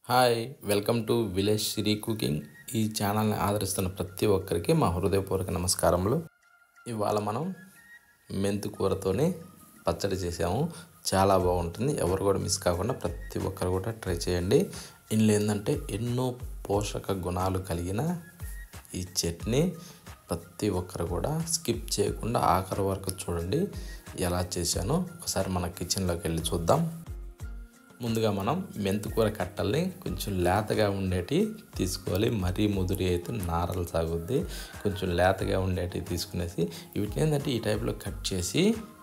hi welcome to village Siri cooking ఈ ఛానల్ని ఆదరిస్తున్న ప్రతి ఒక్కరికి మా హృదయపూర్వక నమస్కారములు ఇవాళ మనం మెంతు కూరతోని పచ్చడి చేసాము చాలా బాగుంటుంది ఎవరు కూడా మిస్ కాకుండా ప్రతి ఒక్కరు కూడా ట్రై చేయండి ఇందులో ఏంటంటే ఎన్నో పోషక గుణాలు కలిగిన ఈ చట్నీ ప్రతి ఒక్కరు కూడా స్కిప్ చేయకుండా ఆఖరి వరకు చూడండి ఎలా చేశానో ఒకసారి మన కిచెన్లోకి వెళ్ళి చూద్దాం ముందుగా మనం మెంతికూర కట్టల్ని కొంచెం లేతగా ఉండేటి తీసుకోవాలి మరీ ముదిరి అయితే నారలు సాగుద్ది కొంచెం లేతగా ఉండేటి తీసుకునేసి వీటిని ఏంటంటే ఈ టైప్లో కట్ చేసి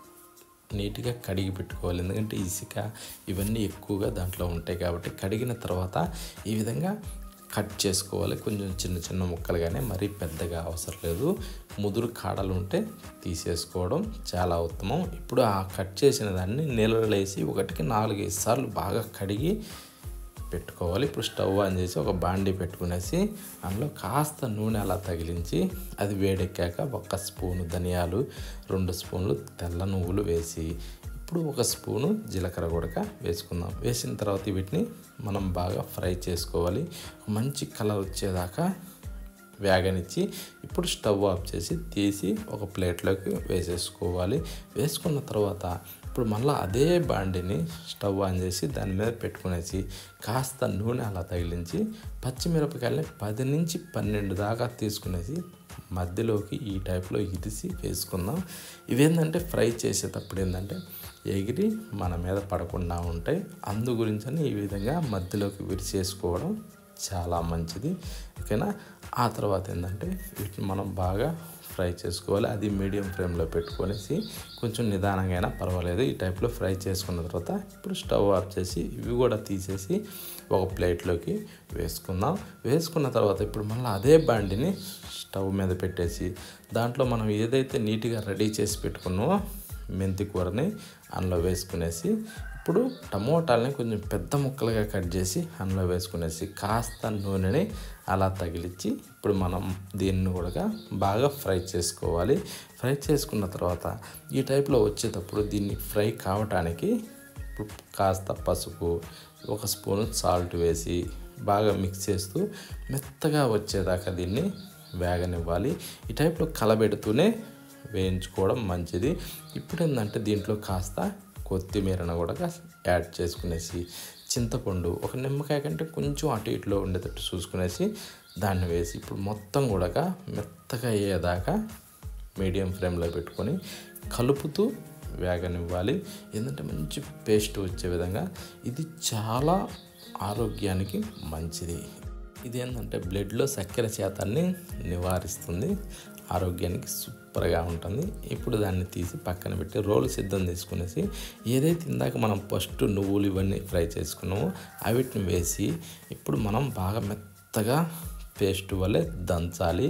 నీట్గా కడిగి పెట్టుకోవాలి ఎందుకంటే ఇసుక ఇవన్నీ ఎక్కువగా దాంట్లో ఉంటాయి కాబట్టి కడిగిన తర్వాత ఈ విధంగా కట్ చేసుకోవాలి కొంచెం చిన్న చిన్న ముక్కలుగానే మరీ పెద్దగా అవసరం లేదు ముదురు కాడలు ఉంటే తీసేసుకోవడం చాలా ఉత్తమం ఇప్పుడు ఆ కట్ చేసిన దాన్ని నీళ్ళలో వేసి ఒకటికి నాలుగైదు సార్లు బాగా కడిగి పెట్టుకోవాలి ఇప్పుడు స్టవ్ ఆన్ చేసి ఒక బాండీ పెట్టుకునేసి అందులో కాస్త నూనె అలా తగిలించి అది వేడెక్కాక ఒక స్పూను ధనియాలు రెండు స్పూన్లు తెల్ల నువ్వులు వేసి ఇప్పుడు ఒక స్పూను జీలకర్ర కూడా వేసుకుందాం వేసిన తర్వాత వీటిని మనం బాగా ఫ్రై చేసుకోవాలి మంచి కలర్ వచ్చేదాకా వేగనిచ్చి ఇప్పుడు స్టవ్ ఆఫ్ చేసి తీసి ఒక ప్లేట్లోకి వేసేసుకోవాలి వేసుకున్న తర్వాత ఇప్పుడు మళ్ళీ అదే బాండిని స్టవ్ ఆన్ చేసి దాని మీద పెట్టుకునేసి కాస్త నూనె అలా తగిలించి పచ్చిమిరపకాయలని పది నుంచి పన్నెండు దాకా తీసుకునేసి మధ్యలోకి ఈ టైప్లో ఇరిసి వేసుకుందాం ఇవేంటంటే ఫ్రై చేసేటప్పుడు ఏంటంటే ఎగిరి మన మీద పడకుండా ఉంటాయి అందు గురించని ఈ విధంగా మధ్యలోకి విరిచేసుకోవడం చాలా మంచిది ఓకేనా ఆ తర్వాత ఏంటంటే వీటిని మనం బాగా ఫ్రై చేసుకోవాలి అది మీడియం ఫ్లేమ్లో పెట్టుకొనేసి కొంచెం నిదానంగా అయినా పర్వాలేదు ఈ టైప్లో ఫ్రై చేసుకున్న తర్వాత ఇప్పుడు స్టవ్ ఆఫ్ చేసి ఇవి కూడా తీసేసి ఒక ప్లేట్లోకి వేసుకుందాం వేసుకున్న తర్వాత ఇప్పుడు మళ్ళీ అదే బాండిని స్టవ్ మీద పెట్టేసి దాంట్లో మనం ఏదైతే నీట్గా రెడీ చేసి పెట్టుకున్నామో మెంతి కూరని అందులో వేసుకునేసి ఇప్పుడు టమోటాలని కొంచెం పెద్ద ముక్కలుగా కట్ చేసి అందులో వేసుకునేసి కాస్త నూనెని అలా తగిలించి ఇప్పుడు మనం దీన్ని కూడా బాగా ఫ్రై చేసుకోవాలి ఫ్రై చేసుకున్న తర్వాత ఈ టైప్లో వచ్చేటప్పుడు దీన్ని ఫ్రై కావటానికి ఇప్పుడు కాస్త పసుపు ఒక స్పూన్ సాల్ట్ వేసి బాగా మిక్స్ చేస్తూ మెత్తగా వచ్చేదాకా దీన్ని వేగనివ్వాలి ఈ టైప్లో కలబెడుతూనే వేయించుకోవడం మంచిది ఇప్పుడు ఏంటంటే దీంట్లో కాస్త కొత్తిమీరను కూడా యాడ్ చేసుకునేసి చింతపండు ఒక నిమ్మకాయ కంటే కొంచెం అటు ఇటులో ఉండేటట్టు చూసుకునేసి దాన్ని వేసి ఇప్పుడు మొత్తం కూడా మెత్తగా అయ్యేదాకా మీడియం ఫ్లేమ్లో పెట్టుకొని కలుపుతూ వేగనివ్వాలి ఏంటంటే మంచి పేస్ట్ వచ్చే విధంగా ఇది చాలా ఆరోగ్యానికి మంచిది ఇది ఏంటంటే బ్లడ్లో చక్కెర శాతాన్ని నివారిస్తుంది ఆరోగ్యానికి సూపర్గా ఉంటుంది ఇప్పుడు దాన్ని తీసి పక్కన పెట్టి రోల్ సిద్ధం తీసుకునేసి ఏదైతే ఇందాక మనం ఫస్ట్ నువ్వులు ఇవన్నీ ఫ్రై చేసుకున్నామో అవిటిని వేసి ఇప్పుడు మనం బాగా మెత్తగా పేస్ట్ వల్లే దంచాలి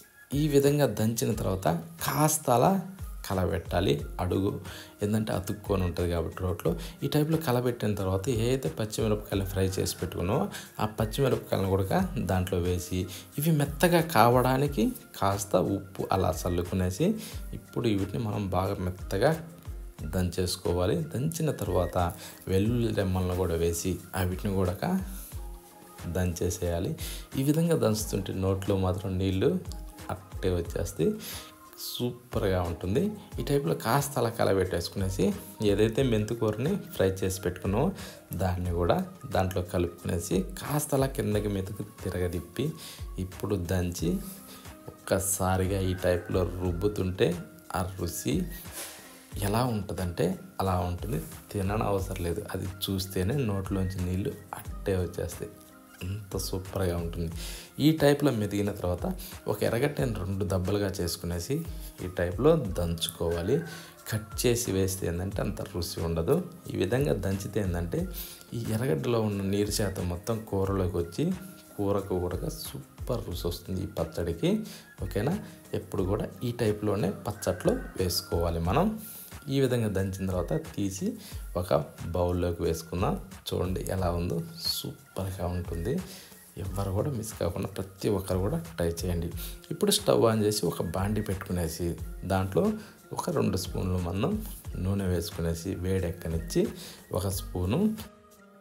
ఈ విధంగా దంచిన తర్వాత కాస్త అలా కలబెట్టాలి అడుగు ఏంటంటే అతుక్కొని ఉంటుంది కాబట్టి రోట్లో ఈ టైప్లో కలబెట్టిన తర్వాత ఏ అయితే పచ్చిమిరపకాయలు ఫ్రై చేసి పెట్టుకున్నామో ఆ పచ్చిమిరపకాయలను కూడా దాంట్లో వేసి ఇవి మెత్తగా కావడానికి కాస్త ఉప్పు అలా చల్లుకునేసి ఇప్పుడు వీటిని మనం బాగా మెత్తగా దంచేసుకోవాలి దంచిన తర్వాత వెల్లుల్లి రెమ్మలను కూడా వేసి వీటిని కూడా దంచేసేయాలి ఈ విధంగా దంచుతుంటే నోట్లో మాత్రం నీళ్ళు అట్టే వచ్చేస్తాయి సూపర్గా ఉంటుంది ఈ టైప్లో కాస్త అలా కలబెట్టేసుకునేసి ఏదైతే మెంతికూరని ఫ్రై చేసి పెట్టుకున్నామో దాన్ని కూడా దాంట్లో కలుపుకునేసి కాస్త అలా కిందకి మెతుకు తిరగదిప్పి ఇప్పుడు దంచి ఒక్కసారిగా ఈ టైప్లో రుబ్బుతుంటే ఆ రుచి ఎలా ఉంటుందంటే అలా ఉంటుంది తినని అవసరం లేదు అది చూస్తేనే నోట్లోంచి నీళ్ళు అట్టే వచ్చేస్తాయి అంత సూపర్గా ఉంటుంది ఈ టైప్లో మెదిగిన తర్వాత ఒక ఎర్రగడ్డని రెండు దెబ్బలుగా చేసుకునేసి ఈ టైప్లో దంచుకోవాలి కట్ చేసి వేస్తే ఏంటంటే అంత రుచి ఉండదు ఈ విధంగా దంచితే ఏంటంటే ఈ ఎర్రగడ్డలో ఉన్న నీరు శాతం మొత్తం కూరలోకి వచ్చి కూరకు కూడా సూపర్ రుచి వస్తుంది ఈ పచ్చడికి ఓకేనా ఎప్పుడు కూడా ఈ టైప్లోనే పచ్చట్లో వేసుకోవాలి మనం ఈ విధంగా దంచిన తర్వాత తీసి ఒక బౌల్లోకి వేసుకుందాం చూడండి ఎలా ఉందో సూపర్గా ఉంటుంది ఎవరు కూడా మిస్ కాకుండా ప్రతి ఒక్కరు కూడా ట్రై చేయండి ఇప్పుడు స్టవ్ ఆన్ చేసి ఒక బాండి పెట్టుకునేసి దాంట్లో ఒక రెండు స్పూన్లు మందం నూనె వేసుకునేసి వేడెక్కనిచ్చి ఒక స్పూను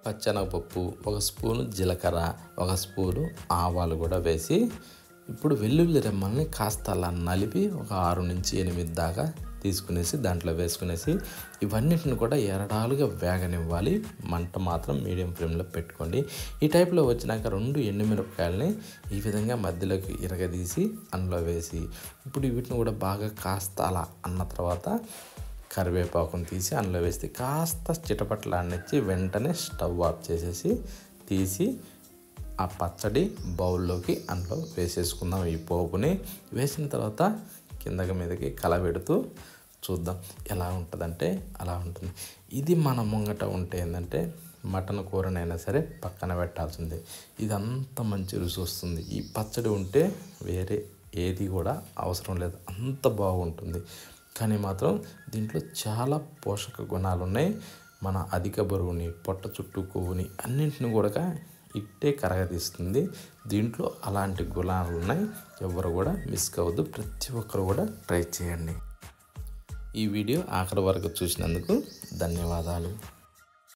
పచ్చెనగపప్పు ఒక స్పూను జీలకర్ర ఒక స్పూను ఆవాలు కూడా వేసి ఇప్పుడు వెల్లుల్లి రెమ్మల్ని కాస్త అలా నలిపి ఒక ఆరు నుంచి ఎనిమిది దాకా తీసుకునేసి దాంట్లో వేసుకునేసి ఇవన్నిటిని కూడా ఎరడాలుగా వేగనివ్వాలి మంట మాత్రం మీడియం ఫ్లేమ్లో పెట్టుకోండి ఈ టైప్లో వచ్చినాక రెండు ఎండుమిరపకాయలని ఈ విధంగా మధ్యలోకి ఇరగదీసి అందులో వేసి ఇప్పుడు వీటిని కూడా బాగా కాస్త అలా అన్న తర్వాత కరివేపాకును తీసి అందులో వేస్తే కాస్త చిటపట్లాడినిచ్చి వెంటనే స్టవ్ ఆఫ్ చేసేసి తీసి ఆ పచ్చడి బౌల్లోకి అందులో వేసేసుకుందాం ఈ పోపుని వేసిన తర్వాత కిందకి మీదకి కలబెడుతూ చూద్దాం ఎలా ఉంటుందంటే అలా ఉంటుంది ఇది మన ముంగట ఉంటే ఏంటంటే మటన్ కూరనైనా సరే పక్కన పెట్టాల్సిందే ఇది అంత మంచి రుచి వస్తుంది ఈ పచ్చడి ఉంటే వేరే ఏది కూడా అవసరం లేదు అంత బాగుంటుంది కానీ మాత్రం దీంట్లో చాలా పోషక గుణాలు ఉన్నాయి మన అధిక బరువుని పొట్ట చుట్టూ కొవ్వుని అన్నింటిని కూడా ఇట్టే కరగదీస్తుంది దీంట్లో అలాంటి గుణాలు ఉన్నాయి ఎవరు కూడా మిస్ కావద్దు ప్రతి ఒక్కరు కూడా ట్రై చేయండి ఈ వీడియో ఆఖరి వరకు చూసినందుకు ధన్యవాదాలు